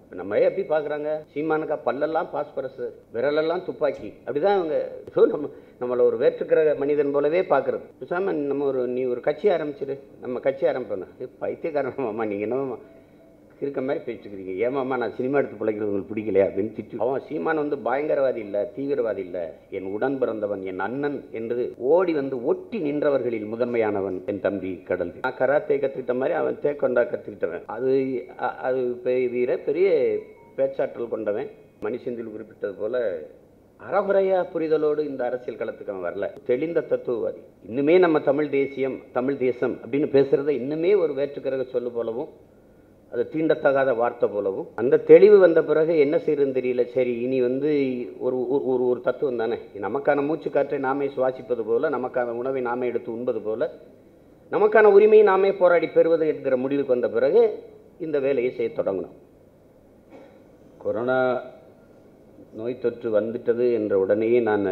நம்ம எப்படி பார்க்குறாங்க சீமானுக்கா பல்லெல்லாம் பாஸ்பரஸ் விரலெல்லாம் துப்பாக்கி அப்படிதான் அவங்க ஸோ நம்ம நம்மளை ஒரு வேற்றுக்கிற மனிதன் போலவே பார்க்குறது பேசாம நம்ம ஒரு நீ ஒரு கட்சி ஆரம்பிச்சிரு நம்ம கட்சி ஆரம்பிப்போம் பைத்தியக்காரன் மாமா நீங்கள் என்னமாம்மா இருக்க மாதிரி பேசிட்டுக்கிறீங்க ஏமாம்மா நான் சினிமா எடுத்து பிழைக்கிறது உங்களுக்கு பிடிக்கலையா அப்படின்னு திட்டு அவன் சீமான் வந்து பயங்கரவாதி இல்லை தீவிரவாதி இல்லை என் உடன் பிறந்தவன் என் அண்ணன் என்று ஓடி வந்து ஒட்டி நின்றவர்களில் முதன்மையானவன் என் தம்பி கடல் நான் கராத்தே கற்றுக்கிட்ட மாதிரி அவன் தேக்கொண்டா கற்றுக்கிட்டவன் அது அ- அது பெரிய வீர பெரிய பேச்சாற்றல் கொண்டவன் மணிசெந்தில் குறிப்பிட்டது போல அறகுறையா புரிதலோடு இந்த அரசியல் களத்துக்கு அவன் வரல தெளிந்த தத்துவவாதி இன்னுமே நம்ம தமிழ் தேசியம் தமிழ் தேசம் அப்படின்னு பேசுறத இன்னுமே ஒரு வேற்றுக்கிரக சொல்லு போலவும் அது தீண்டத்தகாத வார்த்தை போலவும் அந்த தெளிவு வந்த பிறகு என்ன செய்யறதுன்னு தெரியல சரி இனி வந்து ஒரு ஒரு- ஒரு ஒரு தத்துவம் தானே நமக்கான மூச்சு காற்றை நாமே சுவாசிப்பது போல நமக்கான உணவை நாமே எடுத்து உண்பது போல நமக்கான உரிமையை நாமே போராடி பெறுவது என்கிற முடிவுக்கு வந்த பிறகு இந்த வேலையை செய்ய தொடங்கணும் கொரோனா நோய் தொற்று வந்துட்டது என்ற உடனேயே நான்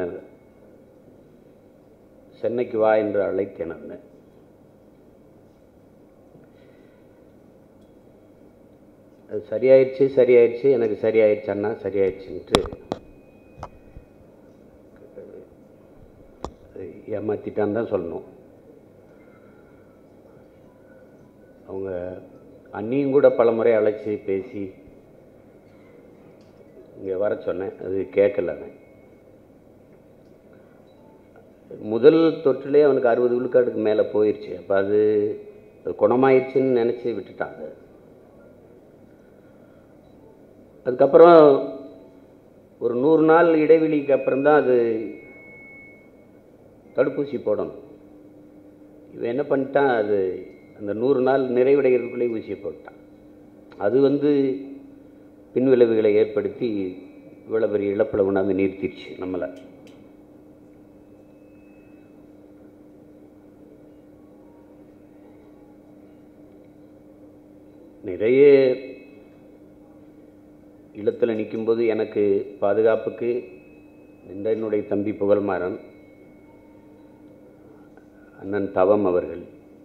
சென்னைக்கு வா என்று அழைத்தேன் நான் அது சரியாயிடுச்சு சரியாயிடுச்சு எனக்கு சரியாயிடுச்சு அண்ணா சரியாயிடுச்சுன்ட்டு அது ஏமாத்திட்டான்னு தான் சொல்லணும் அவங்க அண்ணியும் கூட பல முறை அழைச்சி பேசி இங்கே வர சொன்னேன் அது கேட்கல அவன் முதல் தொற்றுலே அவனுக்கு அறுபது விழுக்காடுக்கு மேலே போயிடுச்சு அப்போ அது அது குணமாயிடுச்சுன்னு நினச்சி விட்டுட்டாங்க அதுக்கப்புறம் ஒரு நூறு நாள் இடைவெளிக்கு அப்புறம் தான் அது தடுப்பூசி போடணும் இவன் என்ன பண்ணிட்டான் அது அந்த நூறு நாள் நிறைவடைகிறதுக்குள்ளே ஊசியை போட்டான் அது வந்து பின்விளைவுகளை ஏற்படுத்தி இவ்வளோ பெரிய இழப்பில் கொண்டாந்து நிறுத்திடுச்சு நம்மளை நிறைய இல்லத்தில் நிற்கும்போது எனக்கு பாதுகாப்புக்கு இந்த என்னுடைய தம்பி புகழ்மாறன் அண்ணன் தவம் அவர்கள்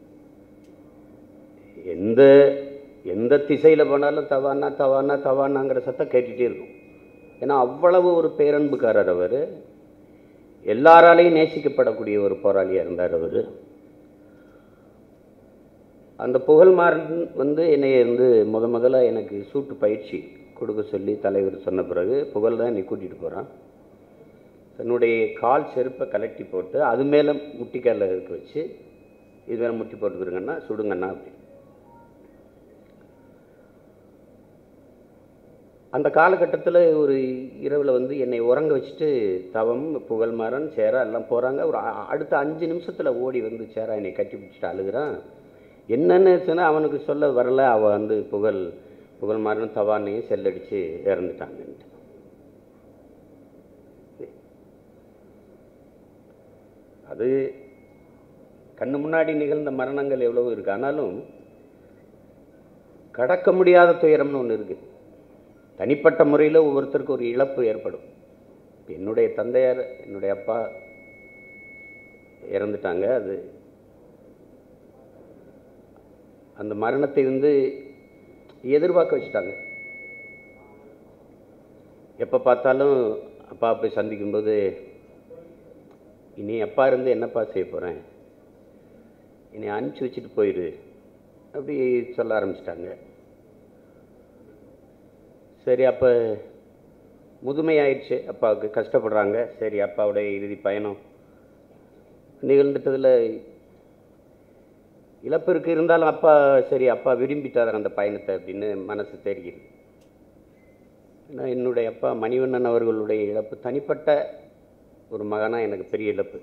எந்த எந்த திசையில் போனாலும் தவானா தவானா தவானாங்கிற சத்தம் கேட்டுகிட்டே இருக்கும் ஏன்னா அவ்வளவு ஒரு பேரன்புக்காரர் அவர் எல்லாராலையும் நேசிக்கப்படக்கூடிய ஒரு போராளியாக இருந்தார் அவர் அந்த புகழ்மாறன் வந்து என்னை வந்து முத முதல்ல எனக்கு சூட்டு பயிற்சி கொடுக்க சொல்லி தலைவர் சொன்ன பிறகு புகழ் தான் என்னை கூட்டிகிட்டு போகிறான் தன்னுடைய கால் செருப்பை கலட்டி போட்டு அது மேலே முட்டிக்காலில் இருக்க வச்சு இது மேலே முட்டி போட்டுக்கிறங்கண்ணா சுடுங்கண்ணா அப்படி அந்த காலகட்டத்தில் ஒரு இரவில் வந்து என்னை உறங்க வச்சுட்டு தவம் புகழ்மாறன் சேரா எல்லாம் போகிறாங்க ஒரு அ- அடுத்த அஞ்சு நிமிஷத்தில் ஓடி வந்து சேரா என்னை கட்டி பிடிச்சிட்டு அழுகிறான் என்னன்னு சொன்னால் அவனுக்கு சொல்ல வரல அவள் வந்து புகழ் புகழ்மாறன் தவானையும் செல்லடிச்சு இறந்துட்டாங்கன்ட்டு அது கண்ணு முன்னாடி நிகழ்ந்த மரணங்கள் எவ்வளவோ இருக்கு ஆனாலும் கடக்க முடியாத துயரம்னு ஒன்று இருக்கு தனிப்பட்ட முறையில் ஒவ்வொருத்தருக்கும் ஒரு இழப்பு ஏற்படும் இப்ப என்னுடைய தந்தையார் என்னுடைய அப்பா இறந்துட்டாங்க அது அந்த மரணத்தை வந்து எதிர்பார்க்க வச்சுட்டாங்க எப்போ பார்த்தாலும் அப்பா போய் சந்திக்கும்போது இனி அப்பா இருந்து என்னப்பா செய்ய போகிறேன் இனி அனுப்பிச்சி வச்சுட்டு போயிரு அப்படி சொல்ல ஆரம்பிச்சிட்டாங்க சரி அப்போ முதுமை ஆயிடுச்சு அப்பாவுக்கு கஷ்டப்படுறாங்க சரி அப்பாவுடைய இறுதி பயணம் நிகழ்ந்துட்டதில் இழப்பு இருக்கு இருந்தாலும் அப்பா சரி அப்பா விரும்பிட்டார் அந்த பயணத்தை அப்படின்னு மனசு தெரிகிறது ஏன்னா என்னுடைய அப்பா மணிவண்ணன் அவர்களுடைய இழப்பு தனிப்பட்ட ஒரு மகனாக எனக்கு பெரிய இழப்பு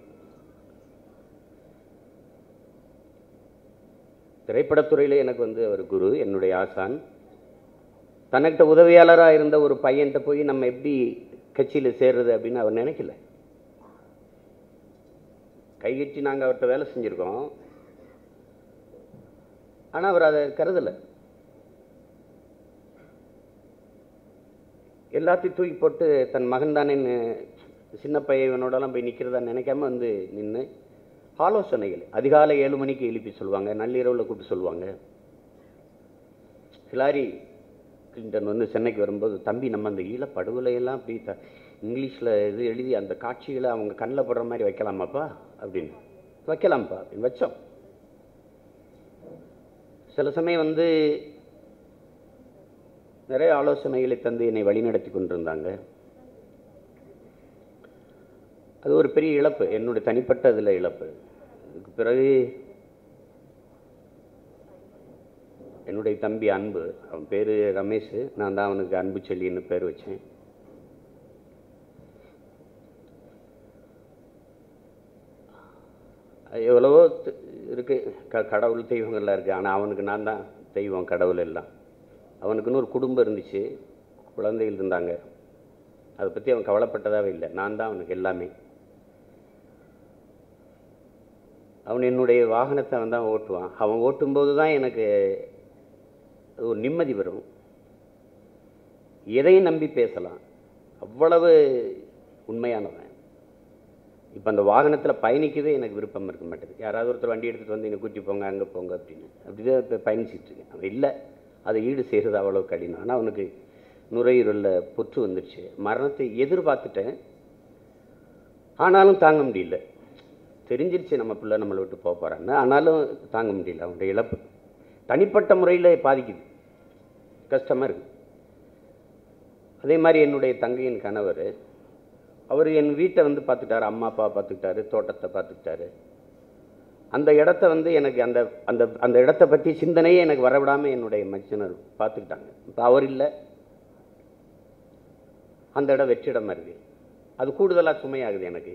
திரைப்படத்துறையில் எனக்கு வந்து அவர் குரு என்னுடைய ஆசான் தனக்கிட்ட உதவியாளராக இருந்த ஒரு பையன்கிட்ட போய் நம்ம எப்படி கட்சியில் சேர்றது அப்படின்னு அவர் நினைக்கல கைகட்டி நாங்கள் அவர்கிட்ட வேலை செஞ்சுருக்கோம் ஆனால் அவர் அதை கருதலை எல்லாத்தையும் தூக்கி போட்டு தன் மகன் தானே சின்ன பையனோடலாம் போய் நிற்கிறதா நினைக்காம வந்து நின்று ஆலோசனைகள் அதிகாலை ஏழு மணிக்கு எழுப்பி சொல்லுவாங்க நள்ளிரவில் கூப்பிட்டு சொல்லுவாங்க ஹிலாரி கிளின்டன் வந்து சென்னைக்கு வரும்போது தம்பி நம்ம அந்த ஈழப்படுகொலையெல்லாம் அப்படி த இங்கிலீஷில் இது எழுதி அந்த காட்சிகளை அவங்க கண்ணில் படுற மாதிரி வைக்கலாமாப்பா அப்படின்னு வைக்கலாம்ப்பா அப்படின்னு வச்சோம் சில சமயம் வந்து நிறைய ஆலோசனைகளை தந்து என்னை வழிநடத்தி கொண்டிருந்தாங்க அது ஒரு பெரிய இழப்பு என்னுடைய தனிப்பட்ட இதில் இழப்பு அதுக்கு பிறகு என்னுடைய தம்பி அன்பு அவன் பேர் ரமேஷ் நான் தான் அவனுக்கு அன்பு செல்லின்னு பேர் வச்சேன் அது எவ்வளவோ த- இருக்கு க கடவுள் தெய்வங்கள்லாம் இருக்குது ஆனால் அவனுக்கு நான் தான் தெய்வம் கடவுள் எல்லாம் அவனுக்குன்னு ஒரு குடும்பம் இருந்துச்சு குழந்தைகள் இருந்தாங்க அதை பற்றி அவன் கவலைப்பட்டதாவே இல்லை நான் தான் அவனுக்கு எல்லாமே அவன் என்னுடைய வாகனத்தை அவன் தான் ஓட்டுவான் அவன் ஓட்டும்போது தான் எனக்கு ஒரு நிம்மதி வரும் எதையும் நம்பி பேசலாம் அவ்வளவு உண்மையானவன் இப்போ அந்த வாகனத்தில் பயணிக்கவே எனக்கு விருப்பம் இருக்க மாட்டேது யாராவது ஒருத்தர் வண்டி எடுத்துகிட்டு வந்து என்னை கூட்டி போங்க அங்கே போங்க அப்படின்னு அப்படிதான் இப்போ பயணிச்சிட்டு இருக்கேன் அவன் இல்லை அதை ஈடு செய்கிறது அவ்வளோ கடினம் ஆனால் அவனுக்கு நுரையீரலில் புற்று வந்துடுச்சு மரணத்தை எதிர்பார்த்துட்டேன் ஆனாலும் தாங்க முடியல தெரிஞ்சிருச்சு நம்ம பிள்ளை நம்மளை விட்டு போக போகிறான்னு ஆனாலும் தாங்க முடியல அவனுடைய இழப்பு தனிப்பட்ட முறையில் பாதிக்குது கஷ்டமாக இருக்குது அதே மாதிரி என்னுடைய தங்கையின் கணவர் அவர் என் வீட்டை வந்து பார்த்துக்கிட்டாரு அம்மா அப்பா பார்த்துக்கிட்டாரு தோட்டத்தை பார்த்துக்கிட்டாரு அந்த இடத்த வந்து எனக்கு அந்த அந்த அந்த இடத்த பற்றி சிந்தனையே எனக்கு வரவிடாமல் என்னுடைய மச்சினர் பார்த்துக்கிட்டாங்க இப்போ அவர் இல்லை அந்த இடம் வெற்றிடமாக இருக்குது அது கூடுதலாக சுமையாகுது எனக்கு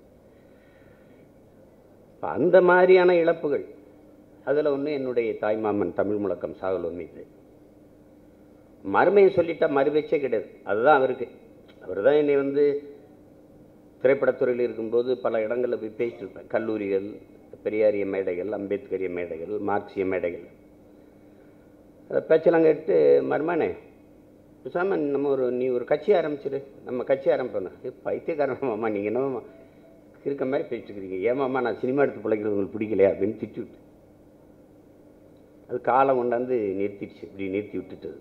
இப்ப அந்த மாதிரியான இழப்புகள் அதில் ஒன்று என்னுடைய தாய்மாமன் தமிழ் முழக்கம் சாகலோன் மீது மறுமையை சொல்லிட்டா மறுபேச்சே கிடையாது அதுதான் அவருக்கு அவர் தான் என்னை வந்து திரைப்படத்துறையில் இருக்கும்போது பல இடங்களில் போய் பேசிட்டு இருப்பேன் கல்லூரிகள் பெரியாரிய மேடைகள் அம்பேத்கரிய மேடைகள் மார்க்சிய மேடைகள் அதை பேச்செல்லாம் கேட்டு மருமானே பேசாம நம்ம ஒரு நீ ஒரு கட்சி ஆரம்பிச்சிடு நம்ம கட்சி ஆரம்பிப்போம் ஏ பைத்தியக்காரன் மாமா நீங்கள் என்னமாம்மா இருக்க மாதிரி பேசிட்டு இருக்கிறீங்க ஏமாம்மா நான் சினிமா எடுத்து பிழைக்கிறது உங்களுக்கு பிடிக்கலையா அப்படின்னு திட்டி விட்டு அது காலம் கொண்டாந்து நிறுத்திடுச்சு இப்படி நிறுத்தி விட்டுட்டது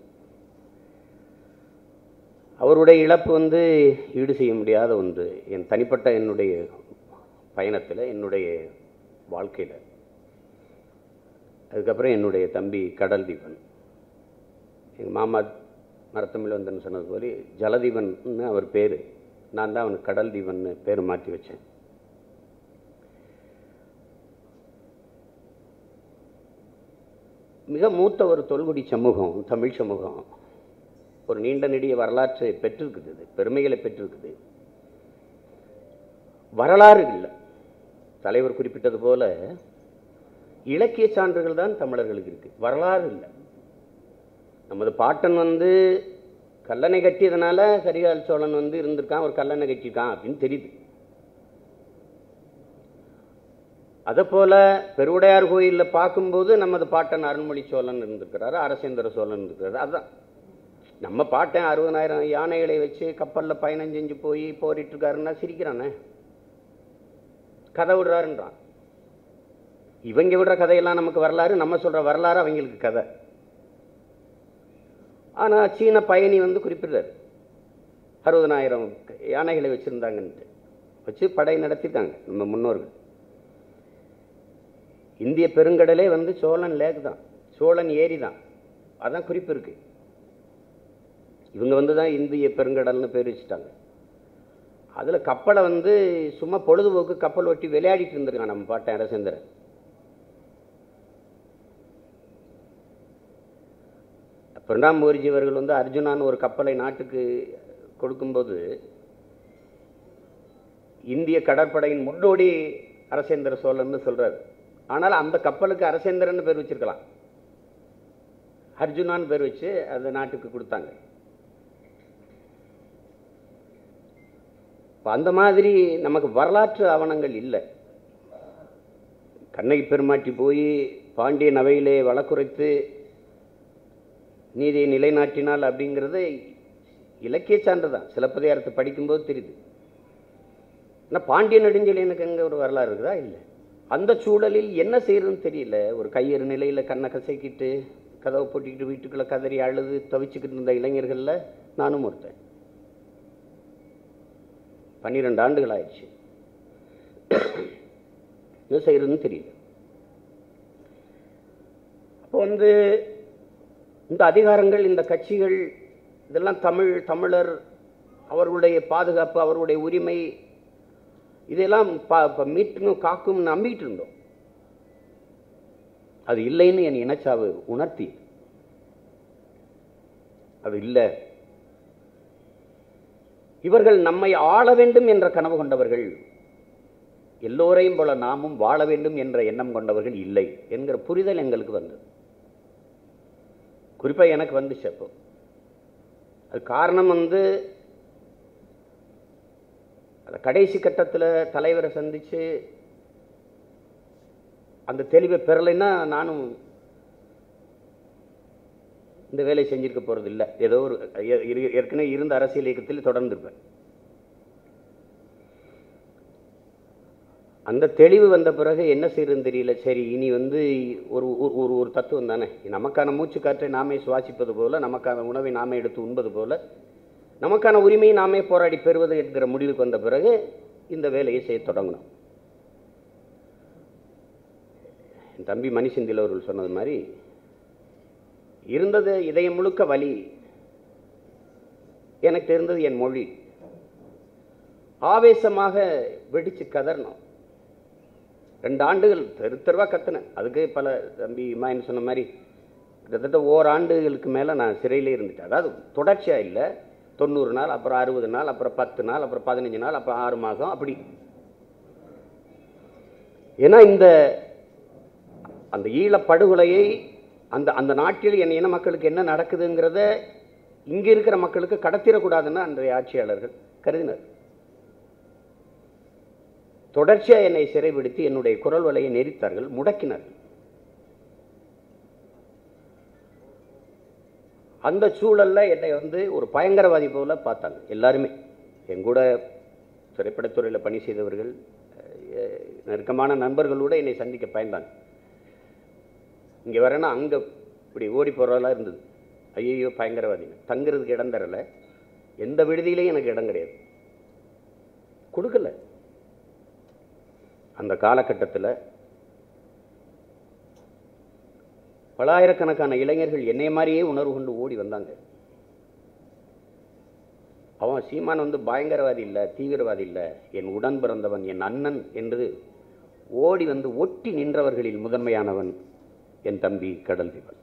அவருடைய இழப்பு வந்து ஈடு செய்ய முடியாத ஒன்று என் தனிப்பட்ட என்னுடைய பயணத்தில் என்னுடைய வாழ்க்கையில் அதுக்கப்புறம் என்னுடைய தம்பி கடல் தீபன் எங்கள் மாமா மரத்தமிழ் வந்தன் சொன்னது போல ஜலதீபன்னு அவர் பேர் நான் தான் அவனுக்கு கடல் தீபன்னு பேர் மாற்றி வச்சேன் மிக மூத்த ஒரு தொல்குடி சமூகம் தமிழ் சமூகம் ஒரு நீண்ட நெடிய வரலாற்றை பெற்றிருக்குது இது பெருமைகளை பெற்றிருக்குது வரலாறு இல்லை தலைவர் குறிப்பிட்டது போல இலக்கிய சான்றுகள் தான் தமிழர்களுக்கு இருக்கு வரலாறு இல்லை நமது பாட்டன் வந்து கல்லணை கட்டியதுனால கரிகால் சோழன் வந்து இருந்திருக்கான் ஒரு கல்லணை கட்டியிருக்கான் அப்படின்னு தெரியுது அதை போல பெருவுடையார் கோயிலில் பார்க்கும்போது நமது பாட்டன் அருண்மொழி சோழன் இருந்திருக்கிறாரு அரசேந்திர சோழன் இருந்திருக்கிறாரு அதுதான் நம்ம பாட்டன் அறுபதாயிரம் யானைகளை வச்சு கப்பலில் பயணம் செஞ்சு போய் போரிட்டு இருக்காருன்னா சிரிக்கிறானே கதை விடுறாருன்றான் இவங்க விடுற கதையெல்லாம் நமக்கு வரலாறு நம்ம சொல்ற வரலாறு அவங்களுக்கு கதை ஆனா சீன பயணி வந்து குறிப்பிடுறாரு அறுபதனாயிரம் யானைகளை வச்சிருந்தாங்கன்ட்டு வச்சு படை நடத்திருக்காங்க நம்ம முன்னோர்கள் இந்திய பெருங்கடலே வந்து சோழன் லேக் தான் சோழன் ஏரி தான் அதான் குறிப்பு இருக்கு இவங்க வந்து தான் இந்திய பெருங்கடல்னு பேர் வச்சுட்டாங்க அதில் கப்பலை வந்து சும்மா பொழுதுபோக்கு கப்பல் ஒட்டி விளையாடிட்டு இருந்திருக்கான் நம்ம பாட்டன் அரசேந்திரன் பிரணாம் முகர்ஜி அவர்கள் வந்து அர்ஜுனான்னு ஒரு கப்பலை நாட்டுக்கு கொடுக்கும்போது இந்திய கடற்படையின் முன்னோடி அரசேந்திர சோழன்னு சொல்றாரு ஆனால் அந்த கப்பலுக்கு அரசேந்திரன் பேர் வச்சிருக்கலாம் அர்ஜுனான்னு பேர் வச்சு அந்த நாட்டுக்கு கொடுத்தாங்க இப்ப அந்த மாதிரி நமக்கு வரலாற்று ஆவணங்கள் இல்லை கண்ணகி பெருமாட்டி போய் பாண்டிய நவையிலே வழக்குரைத்து நீதியை நிலைநாட்டினால் அப்படிங்கிறது இலக்கிய சான்று தான் சிலப்பதிகாரத்தை படிக்கும்போது தெரியுது ஆனால் பாண்டிய நெடுஞ்செழியனுக்கு எங்கே ஒரு வரலாறு இருக்குதா இல்லை அந்த சூழலில் என்ன செய்யறதுன்னு தெரியல ஒரு கையறு நிலையில் கண்ணை கசைக்கிட்டு கதவை போட்டிக்கிட்டு வீட்டுக்குள்ளே கதறி அழுது தவிச்சுக்கிட்டு இருந்த இளைஞர்களில் நானும் ஒருத்தன் பன்னிரெண்டு ஆண்டுகள் ஆயிடுச்சு என்ன செய்யறதுன்னு தெரியல அப்போ வந்து இந்த அதிகாரங்கள் இந்த கட்சிகள் இதெல்லாம் தமிழ் தமிழர் அவர்களுடைய பாதுகாப்பு அவர்களுடைய உரிமை இதெல்லாம் பா ப- மீட்டும் காக்கும் நம்பிக்கிட்டு இருந்தோம் அது இல்லைன்னு என் இனச்சாவு உணர்த்தி அது இல்லை இவர்கள் நம்மை ஆள வேண்டும் என்ற கனவு கொண்டவர்கள் எல்லோரையும் போல நாமும் வாழ வேண்டும் என்ற எண்ணம் கொண்டவர்கள் இல்லை என்கிற புரிதல் எங்களுக்கு வந்தது குறிப்பாக எனக்கு வந்துச்சு அப்போ அது காரணம் வந்து அந்த கடைசி கட்டத்தில் தலைவரை சந்திச்சு அந்த தெளிவை பெறலைன்னா நானும் இந்த வேலையை செஞ்சிருக்க போறது இல்லை ஏதோ ஒரு ஏ- இரு- ஏற்கனவே இருந்த அரசியல் இயக்கத்தில் தொடர்ந்துருப்பேன் அந்த தெளிவு வந்த பிறகு என்ன செய்யறதுன்னு தெரியல சரி இனி வந்து ஒரு ஒரு ஒரு ஒரு தத்துவம் தானே நமக்கான மூச்சு காற்றை நாமே சுவாசிப்பது போல நமக்கான உணவை நாமே எடுத்து உண்பது போல நமக்கான உரிமையை நாமே போராடி பெறுவது என்கிற முடிவுக்கு வந்த பிறகு இந்த வேலையை செய்ய தொடங்கணும் என் தம்பி மணி செந்தில் அவர்கள் சொன்னது மாதிரி இருந்தது இதயம் முழுக்க வலி எனக்கு இருந்தது என் மொழி ஆவேசமாக வெடிச்சு கதறணும் ரெண்டு ஆண்டுகள் தெரு தெருவா கத்துனேன் அதுக்கு பல தம்பி இமாயின் சொன்ன மாதிரி கிட்டத்தட்ட ஓராண்டுகளுக்கு மேலே நான் சிறையிலே இருந்துட்டேன் அதாவது தொடர்ச்சியாக இல்லை தொண்ணூறு நாள் அப்புறம் அறுபது நாள் அப்புறம் பத்து நாள் அப்புறம் பதினஞ்சு நாள் அப்புறம் ஆறு மாதம் அப்படி ஏன்னா இந்த அந்த ஈழப் படுகொலையை அந்த அந்த நாட்டில் என் இன மக்களுக்கு என்ன நடக்குதுங்கிறத இங்கே இருக்கிற மக்களுக்கு கடத்திடக்கூடாதுன்னு அன்றைய ஆட்சியாளர்கள் கருதினர் தொடர்ச்சியாக என்னை சிறைபிடித்து என்னுடைய குரல் வலையை நெரித்தார்கள் முடக்கினார்கள் அந்த சூழல்ல என்னை வந்து ஒரு பயங்கரவாதி போல பார்த்தாங்க எல்லாருமே என் கூட திரைப்படத்துறையில் பணி செய்தவர்கள் அஹ், நெருக்கமான நண்பர்களோட என்னை சந்திக்க பயந்தாங்க இங்கே வரேன்னா அங்கே இப்படி ஓடி போகிறதெல்லாம் இருந்தது ஐயோ பயங்கரவாதிங்க தங்குறதுக்கு இடம் தரல எந்த விடுதியிலையும் எனக்கு இடம் கிடையாது கொடுக்கல அந்த காலகட்டத்தில் பலாயிரக்கணக்கான இளைஞர்கள் என்னை மாதிரியே உணர்வு கொண்டு ஓடி வந்தாங்க அவன் சீமான் வந்து பயங்கரவாதி இல்லை தீவிரவாதி இல்லை என் உடன் பிறந்தவன் என் அண்ணன் என்று ஓடி வந்து ஒட்டி நின்றவர்களில் முதன்மையானவன் என் தம்பி கடல் தீபன்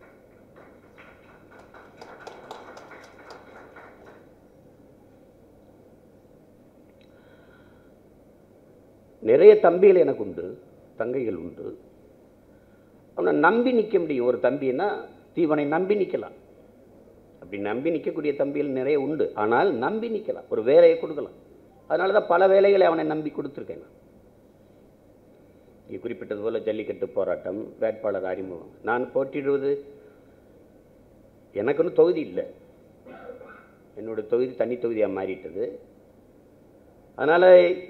நிறைய தம்பிகள் எனக்கு உண்டு தங்கைகள் உண்டு அவனை நம்பி நிற்க முடியும் ஒரு தம்பின்னா தீவனை நம்பி நிற்கலாம் அப்படி நம்பி நிற்கக்கூடிய தம்பிகள் நிறைய உண்டு ஆனால் நம்பி நிற்கலாம் ஒரு வேலையை கொடுக்கலாம் அதனால தான் பல வேலைகளை அவனை நம்பி கொடுத்துருக்கேன் நான் நீ குறிப்பிட்டது போல ஜல்லிக்கட்டு போராட்டம் வேட்பாளர் அறிமுகம் நான் போட்டியிடுவது எனக்குன்னு தொகுதி இல்லை என்னோட தொகுதி தனி தொகுதியாக மாறிட்டது அதனால்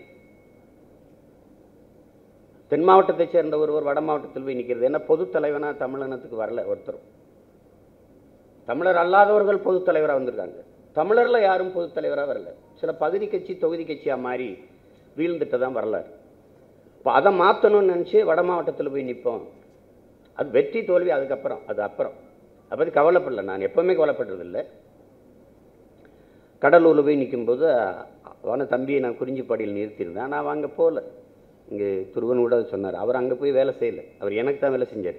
தென் மாவட்டத்தை சேர்ந்த ஒருவர் வட மாவட்டத்தில் போய் நிற்கிறது ஏன்னா பொதுத் தலைவனாக தமிழினத்துக்கு வரல ஒருத்தரும் தமிழர் அல்லாதவர்கள் பொதுத் தலைவராக வந்திருக்காங்க தமிழரில் யாரும் பொதுத் தலைவராக வரல சில பகுதி கட்சி தொகுதி கட்சியாக மாறி வீழ்ந்துட்டு தான் வரலாறு இப்போ அதை மாற்றணும்னு நினச்சி வட மாவட்டத்தில் போய் நிற்போம் அது வெற்றி தோல்வி அதுக்கப்புறம் அது அப்புறம் அதை பற்றி கவலைப்படல நான் எப்போவுமே கவலைப்படுறதில்லை கடலூரில் போய் நிற்கும்போது அவனை தம்பியை நான் குறிஞ்சிப்பாடியில் நிறுத்தியிருந்தேன் ஆனால் அவன் அங்கே போகல இங்கே துருவன் கூட சொன்னார் அவர் அங்கே போய் வேலை செய்யலை அவர் எனக்கு தான் வேலை செஞ்சார்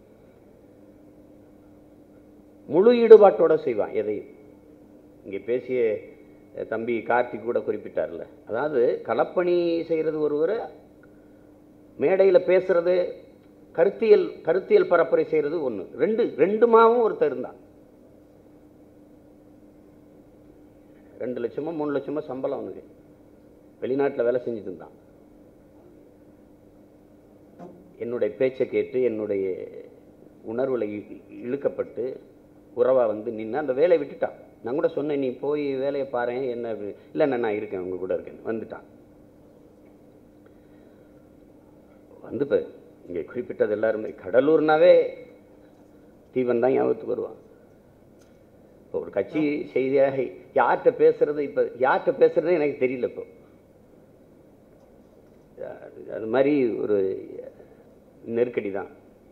முழு ஈடுபாட்டோட செய்வான் எதையும் இங்கே பேசிய அஹ், தம்பி கார்த்திக் கூட குறிப்பிட்டார்ல அதாவது களப்பணி செய்கிறது ஒருவர் மேடையில் பேசுறது கருத்தியல் கருத்தியல் பரப்புரை செய்கிறது ஒன்று ரெண்டு ரெண்டுமாவும் ஒருத்தர் இருந்தான் ரெண்டு லட்சமோ மூணு லட்சமோ சம்பளம் அவனுக்கு வெளிநாட்டில் வேலை செஞ்சுட்டு இருந்தான் என்னுடைய பேச்சை கேட்டு என்னுடைய உணர்வுல இ- இழுக்கப்பட்டு உறவா வந்து நின்று அந்த வேலையை விட்டுட்டான் நான் கூட சொன்னேன் நீ போய் வேலையை பாரு என்ன அப்படி- இல்லை நான் நான் இருக்கேன் உங்க கூட இருக்கேன் வந்துட்டான் வந்து இப்போ இங்கே குறிப்பிட்டது எல்லாருமே கடலூர்னாவே தீவன் தான் ஞாபகத்துக்கு வருவான் இப்போ ஒரு கட்சி செய்தியாக யார்கிட்ட பேசுறது இப்போ யார்கிட்ட பேசுறது எனக்கு தெரியல இப்போ அது- அது மாதிரி ஒரு நெருக்கடி தான்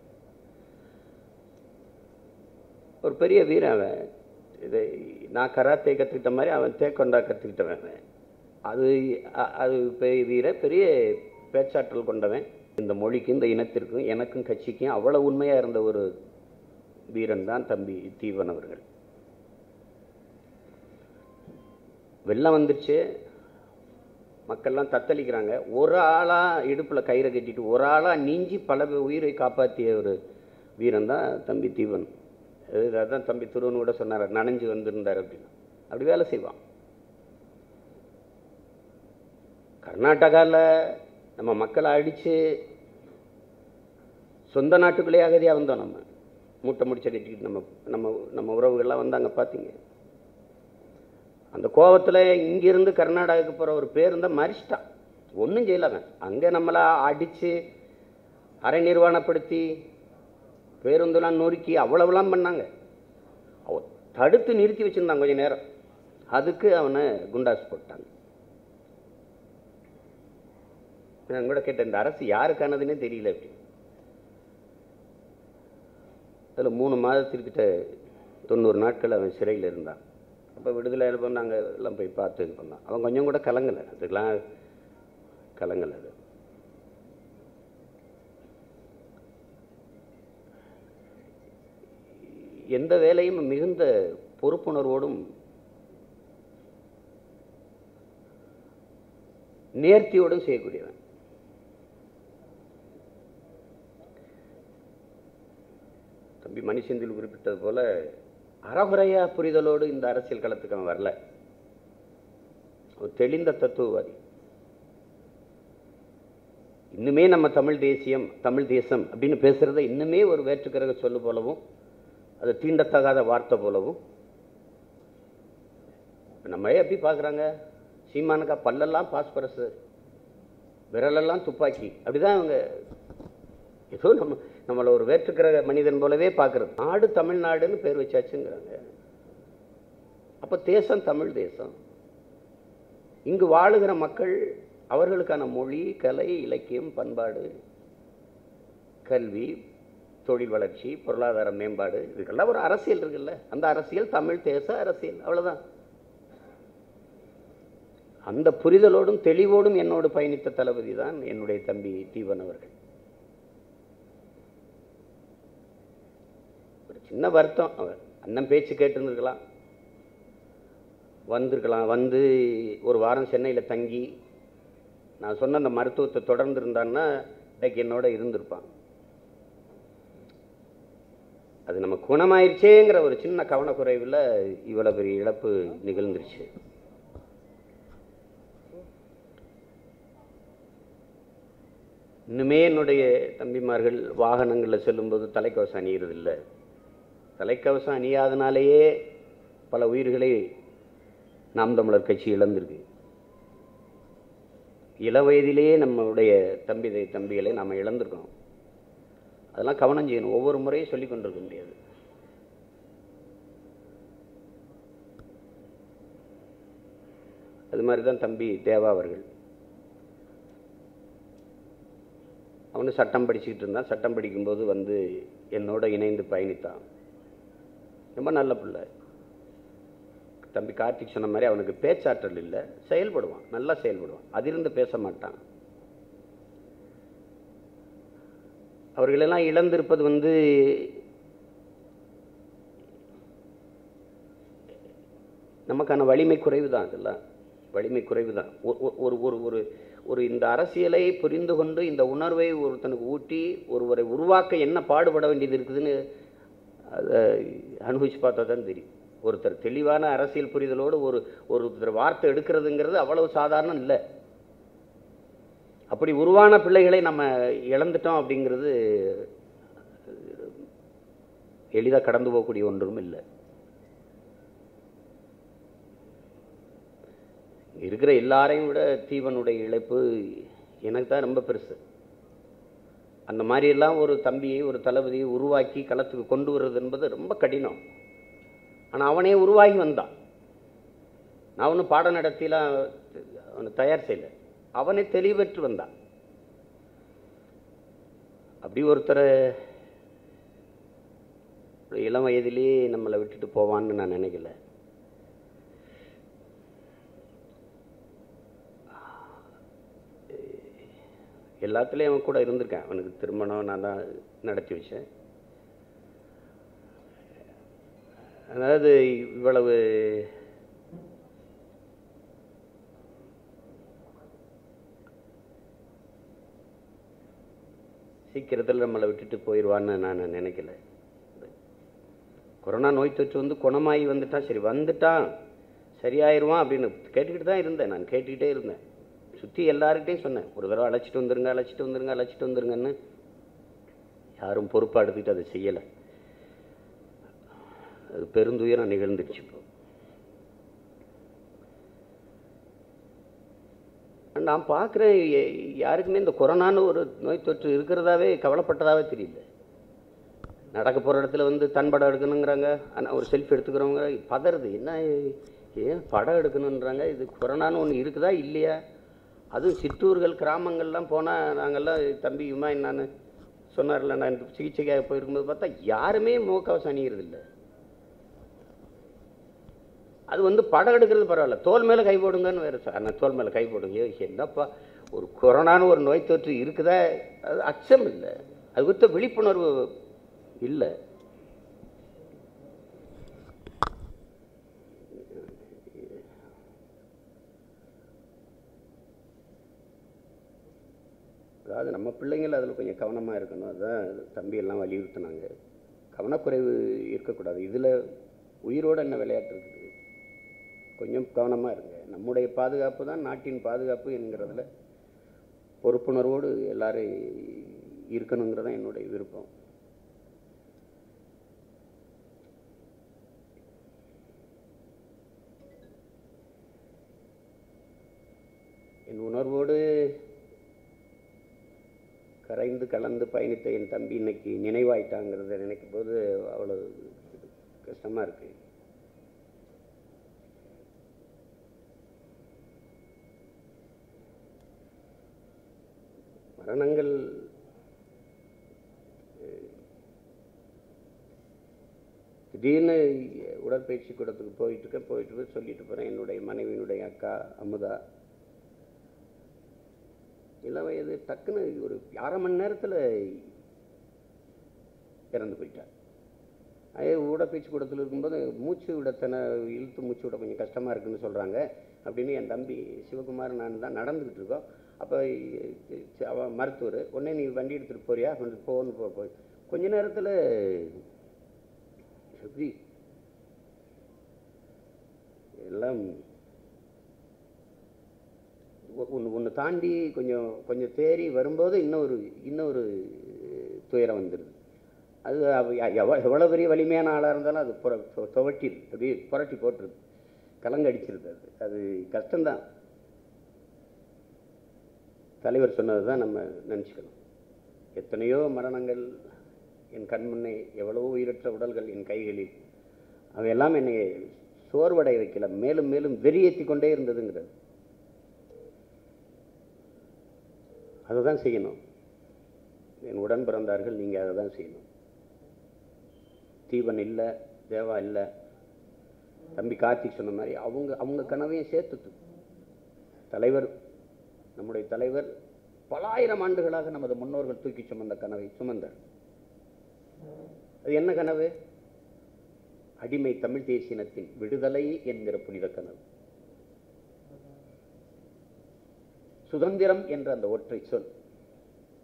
ஒரு பெரிய வீரன் அவன் இதை நான் கராத்தே கற்றுக்கிட்ட மாதிரி அவன் தேக்கொண்டா கற்றுக்கிட்டவன் அவன் அது அ- அது பெரிய வீர பெரிய பேச்சாற்றல் கொண்டவன் இந்த மொழிக்கும் இந்த இனத்திற்கும் எனக்கும் கட்சிக்கும் அவ்வளவு உண்மையாக இருந்த ஒரு வீரன் தான் தம்பி தீவன் அவர்கள் வெள்ளம் வந்துருச்சு மக்கள்லாம் தத்தளிக்கிறாங்க ஒரு ஆளாக இடுப்பில் கயிறை கட்டிட்டு ஒரு ஆளாக நீஞ்சி பல பேர் உயிரை காப்பாற்றிய ஒரு வீரன் தான் தம்பி தீவன் அது- அதான் தம்பி துருவன் கூட சொன்னார் நனைஞ்சு வந்திருந்தார் அப்படின்னு அப்படி வேலை செய்வான் கர்நாடகாவில் நம்ம மக்களை அடித்து சொந்த நாட்டுக்குள்ளேயே அகதியாக வந்தோம் நம்ம மூட்டை முடிச்ச கட்டிக்கிட்டு நம்ம நம்ம நம்ம உறவுகள்லாம் வந்தாங்க பார்த்தீங்க அந்த கோவத்தில் இங்கிருந்து கர்நாடகாவுக்கு போகிற ஒரு பேருந்தை மறிச்சிட்டான் ஒன்றும் செய்யலாம அங்கே நம்மளை அடித்து அரை நிர்வாணப்படுத்தி பேருந்தெல்லாம் நொறுக்கி அவ்வளவுலாம் பண்ணாங்க அவ தடுத்து நிறுத்தி வச்சுருந்தான் கொஞ்ச நேரம் அதுக்கு அவனை குண்டாஸ் போட்டாங்க நான் கூட கேட்டேன் இந்த அரசு யாருக்கானதுன்னே தெரியல அப்படி அதில் மூணு மாதத்திற்கிட்ட தொண்ணூறு நாட்கள் அவன் சிறையில் இருந்தான் அப்போ விடுதலை இருப்போம் நாங்கள் எல்லாம் போய் பார்த்து இது பண்ணோம் அவன் கொஞ்சம் கூட கலங்கலை அதுக்கெல்லாம் கலங்கலை அது எந்த வேலையும் மிகுந்த பொறுப்புணர்வோடும் நேர்த்தியோடும் செய்யக்கூடியவன் தம்பி மணிசெந்தில் குறிப்பிட்டது போல அறகுறையா புரிதலோடு இந்த அரசியல் களத்துக்கு அவன் வரல ஒரு தெளிந்த தத்துவவாதி இன்னுமே நம்ம தமிழ் தேசியம் தமிழ் தேசம் அப்படின்னு பேசுறத இன்னுமே ஒரு வேற்றுக்கிரக சொல்லு போலவும் அது தீண்டத்தகாத வார்த்தை போலவும் இப்ப நம்ம எப்படி பார்க்குறாங்க சீமானுக்கா பல்லெல்லாம் பாஸ்பரஸ் விரலெல்லாம் துப்பாக்கி அப்படிதான் அவங்க ஏதோ நம்ம நம்மளை ஒரு வேற்றுக்கிரக மனிதன் போலவே பார்க்கறது நாடு தமிழ்நாடுன்னு பேர் வச்சாச்சுங்கிறாங்க அப்போ தேசம் தமிழ் தேசம் இங்கு வாழுகிற மக்கள் அவர்களுக்கான மொழி கலை இலக்கியம் பண்பாடு கல்வி தொழில் வளர்ச்சி பொருளாதார மேம்பாடு இதுக்கெல்லாம் ஒரு அரசியல் இருக்குல்ல அந்த அரசியல் தமிழ் தேச அரசியல் அவ்வளவுதான் அந்த புரிதலோடும் தெளிவோடும் என்னோடு பயணித்த தளபதி தான் என்னுடைய தம்பி தீபன் அவர்கள் ஒரு சின்ன வருத்தம் அவர் அண்ணன் பேச்சு கேட்டுருந்துருக்கலாம் வந்திருக்கலாம் வந்து ஒரு வாரம் சென்னையில் தங்கி நான் சொன்ன அந்த மருத்துவத்தை தொடர்ந்து இருந்தான்னா இன்னைக்கு என்னோட இருந்திருப்பான் அது நம்ம குணமாயிருச்சேங்கிற ஒரு சின்ன கவனக்குறைவில் இவ்வளோ பெரிய இழப்பு நிகழ்ந்துருச்சு இன்னுமே என்னுடைய தம்பிமார்கள் வாகனங்களில் செல்லும்போது தலைக்கவசம் அணிகிறது இல்லை தலைக்கவசம் அணியாதனாலேயே பல உயிர்களை நாம் தமிழர் கட்சி இழந்திருக்கு இள வயதிலேயே நம்மளுடைய தம்பி தம்பிகளை நாம் இழந்திருக்கோம் அதெல்லாம் கவனம் செய்யணும் ஒவ்வொரு முறையும் சொல்லிக் கொண்டிருக்க முடியாது அது மாதிரி தான் தம்பி தேவா அவர்கள் அவனு சட்டம் படிச்சுக்கிட்டு இருந்தான் சட்டம் படிக்கும்போது வந்து என்னோட இணைந்து பயணித்தான் ரொம்ப நல்ல பிள்ளை தம்பி கார்த்திக் சொன்ன மாதிரி அவனுக்கு பேச்சாற்றல் இல்லை செயல்படுவான் நல்லா செயல்படுவான் அதிலிருந்து பேச மாட்டான் அவர்களெல்லாம் இழந்திருப்பது வந்து நமக்கான வலிமை குறைவு தான் அதெல்லாம் வலிமை குறைவு தான் ஒரு ஒரு ஒரு ஒரு இந்த அரசியலை புரிந்து கொண்டு இந்த உணர்வை ஒருத்தனுக்கு ஊட்டி ஒருவரை உருவாக்க என்ன பாடுபட வேண்டியது இருக்குதுன்னு அதை அனுபவிச்சு பார்த்தா தான் தெரியும் ஒருத்தர் தெளிவான அரசியல் புரிதலோடு ஒரு ஒருத்தர் வார்த்தை எடுக்கிறதுங்கிறது அவ்வளவு சாதாரணம் இல்லை அப்படி உருவான பிள்ளைகளை நம்ம இழந்துட்டோம் அப்படிங்கிறது எளிதாக கடந்து போகக்கூடிய ஒன்றும் இல்லை இருக்கிற எல்லாரையும் விட தீவனுடைய இழப்பு எனக்கு தான் ரொம்ப பெருசு அந்த மாதிரியெல்லாம் ஒரு தம்பியை ஒரு தளபதியை உருவாக்கி களத்துக்கு கொண்டு வர்றது என்பது ரொம்ப கடினம் ஆனால் அவனே உருவாகி வந்தான் நான் ஒன்றும் பாடம் நடத்திலாம் அவனை தயார் செய்யல அவனே தெளிவற்று வந்தான் அப்படி ஒருத்தரை ஒரு இளம் வயதிலேயே நம்மளை விட்டுட்டு போவான்னு நான் நினைக்கல எல்லாத்துலேயும் அவன் கூட இருந்திருக்கேன் அவனுக்கு திருமணம் நான் தான் நடத்தி வச்சேன் அதாவது இவ்வளவு சீக்கிரத்தில் நம்மளை விட்டுட்டு போயிடுவான்னு நான் நினைக்கல கொரோனா நோய் தொற்று வந்து குணமாகி வந்துட்டான் சரி வந்துட்டான் சரியாயிருவான் அப்படின்னு கேட்டுக்கிட்டு தான் இருந்தேன் நான் கேட்டுக்கிட்டே இருந்தேன் சுற்றி எல்லார்கிட்டையும் சொன்னேன் ஒரு தடவை அழைச்சிட்டு வந்துருங்க அழைச்சிட்டு வந்துருங்க அழைச்சிட்டு வந்துருங்கன்னு யாரும் பொறுப்பாக எடுத்துக்கிட்டு அதை செய்யலை அது பெருந்துயரம் நிகழ்ந்துடுச்சு இப்போ நான் பார்க்குறேன் யாருக்குமே இந்த கொரோனான்னு ஒரு நோய் தொற்று இருக்கிறதாவே கவலைப்பட்டதாவே தெரியல நடக்க போகிற இடத்துல வந்து தன் படம் எடுக்கணுங்கிறாங்க ஆனால் ஒரு செல்ஃபி எடுத்துக்கிறவங்க பதறது என்ன ஏன் படம் எடுக்கணுன்றாங்க இது கொரோனான்னு ஒன்று இருக்குதா இல்லையா அதுவும் சிற்றூர்கள் கிராமங்கள்லாம் போனால் நாங்கள்லாம் தம்பி உமா என்னான்னு சொன்னார்ல நான் சிகிச்சைக்காக போயிருக்கும்போது பார்த்தா யாருமே முகக்கவசம் அணிகிறது இல்லை அது வந்து படம் எடுக்கிறது பரவாயில்ல தோல் மேலே கை போடுங்கன்னு வேறு ஆனால் தோல் மேலே கை போடுங்க ஐயோ, என்னப்பா ஒரு கொரோனான்னு ஒரு நோய் தொற்று இருக்குதா அது அச்சம் இல்லை அது குறித்த விழிப்புணர்வு இல்லை அதாவது நம்ம பிள்ளைங்கள் அதில் கொஞ்சம் கவனமாக இருக்கணும் அதுதான் தம்பி எல்லாம் வலியுறுத்தினாங்க கவனக்குறைவு இருக்கக்கூடாது இதில் உயிரோடு என்ன விளையாட்டு இருக்குது கொஞ்சம் கவனமாக இருங்க நம்முடைய பாதுகாப்பு தான் நாட்டின் பாதுகாப்பு என்கிறதுல பொறுப்புணர்வோடு எல்லாரும் இருக்கணுங்கிறது தான் என்னுடைய விருப்பம் என் உணர்வோடு கரைந்து கலந்து பயணித்த என் தம்பி இன்னைக்கு நினைவாயிட்டாங்கிறத நினைக்கும் போது அவ்வளோ கஷ்டமாக இருக்கு மரணங்கள் அஹ், திடீர்னு உடற்பயிற்சி கூடத்துக்கு போயிட்டு இருக்க போயிட்டு இருக்க சொல்லிட்டு போகிறேன் என்னுடைய மனைவியினுடைய அக்கா அமுதா இளம் வயது டக்குன்னு ஒரு அரை மணி நேரத்தில் இறந்து போயிட்டார் அதே உடற்பயிற்சி கூடத்தில் இருக்கும்போது மூச்சு விடத்தனை இழுத்து மூச்சு விட கொஞ்சம் கஷ்டமாக இருக்குன்னு சொல்கிறாங்க அப்படின்னு என் தம்பி சிவகுமார் நான் தான் நடந்துக்கிட்டு இருக்கோம் அப்போ அவன் மருத்துவர் உடனே நீ வண்டி எடுத்துகிட்டு போறியா கொஞ்சம் போன்னு போ போய் கொஞ்ச நேரத்தில் எப்படி எல்லாம் ஒன்று ஒன்று தாண்டி கொஞ்சம் கொஞ்சம் தேறி வரும்போது இன்னொரு இன்னொரு துயரம் வந்துடுது அது அவ- எவ்வ எவ்வளோ பெரிய வலிமையான ஆளாக இருந்தாலும் அது புற தொ- துவட்டிடுது அப்படியே புரட்டி போட்டுருது கலங்கடிச்சிருது அது அது கஷ்டம்தான் தலைவர் சொன்னது தான் நம்ம நினச்சிக்கணும் எத்தனையோ மரணங்கள் என் கண் முன்னே எவ்வளவோ உயிரற்ற உடல்கள் என் கைகளில் அவையெல்லாம் என்னை சோர்வடைய வைக்கல மேலும் மேலும் வெறியேற்றி கொண்டே இருந்ததுங்கிறது அதை தான் செய்யணும் என் உடன் பிறந்தார்கள் நீங்கள் அதை தான் செய்யணும் தீபன் இல்லை தேவா இல்லை தம்பி கார்த்திக் சொன்ன மாதிரி அவங்க அவங்க கனவையும் சேர்த்துட்டு தலைவர் நம்முடைய தலைவர் பலாயிரம் ஆண்டுகளாக நமது முன்னோர்கள் தூக்கி சுமந்த கனவை சுமந்தார் அது என்ன கனவு அடிமை தமிழ் தேசியனத்தின் விடுதலை என்கிற புனித கனவு சுதந்திரம் என்ற அந்த ஒற்றை சொல்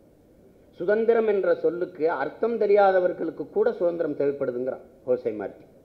சுதந்திரம் என்ற சொல்லுக்கு அர்த்தம் தெரியாதவர்களுக்கு கூட சுதந்திரம் தேவைப்படுதுங்கிறான் ஹோசை மார்டி